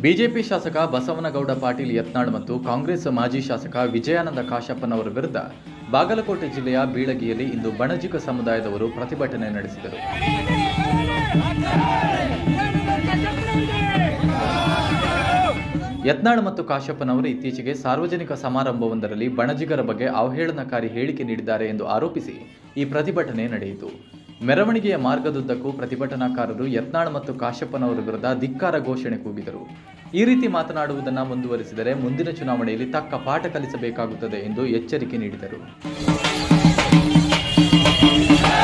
BJP ಶಾಸಕ ಬಸವನಗೌಡ ಪಾಟೀಲ್ ಯತ್ನಾಳ್ ಮತ್ತು ಕಾಂಗ್ರೆಸ್ ಮಾಜಿ ಶಾಸಕ ವಿಜಯಾನಂದ ಕಾಶಪ್ಪನವರ ವಿರುದ್ಧ ಬಾಗಲಕೋಟೆ ಜಿಲ್ಲೆಯ ಬೀಳಗಿಯಲ್ಲಿ ಇಂದು ಬಣಜಿಗ ಸಮುದಾಯದವರು ಪ್ರತಿಭಟನೆ ನಡೆಸಿದರು ಯತ್ನಾಳ್ ಮತ್ತು ಕಾಶಪ್ಪನವರು ಇತ್ತೀಚೆಗೆ ಸಾರ್ವಜನಿಕ ಸಮಾರಂಭವೊಂದರಲ್ಲಿ ಬಣಜಿಗರ ಬಗ್ಗೆ ಅವಹೇಳನಕಾರಿ ಹೇಳಿಕೆ ನೀಡಿದ್ದಾರೆ ಎಂದು ಆರೋಪಿಸಿ ಈ ಪ್ರತಿಭಟನೆ ನಡೆಯಿತು ಮೆರವಣಿಗೆಯ ಮಾರ್ಗದುದ್ದಕ್ಕೂ ಪ್ರತಿಭಟನಾಕಾರರು ಯತ್ನಾಳ್ ಮತ್ತು ಕಾಶಪ್ಪನವರ ವಿರುದ್ಧ ಧಿಕ್ಕಾರ ಘೋಷಣೆ ಕೂಗಿದರು ಈ ರೀತಿ ಮಾತನಾಡುವುದನ್ನು ಮುಂದುವರಿಸಿದರೆ ಮುಂದಿನ ಚುನಾವಣೆಯಲ್ಲಿ ತಕ್ಕ ಪಾಠ ಕಲಿಸಬೇಕಾಗುತ್ತದೆ ಎಂದು ಎಚ್ಚರಿಕೆ ನೀಡಿದರು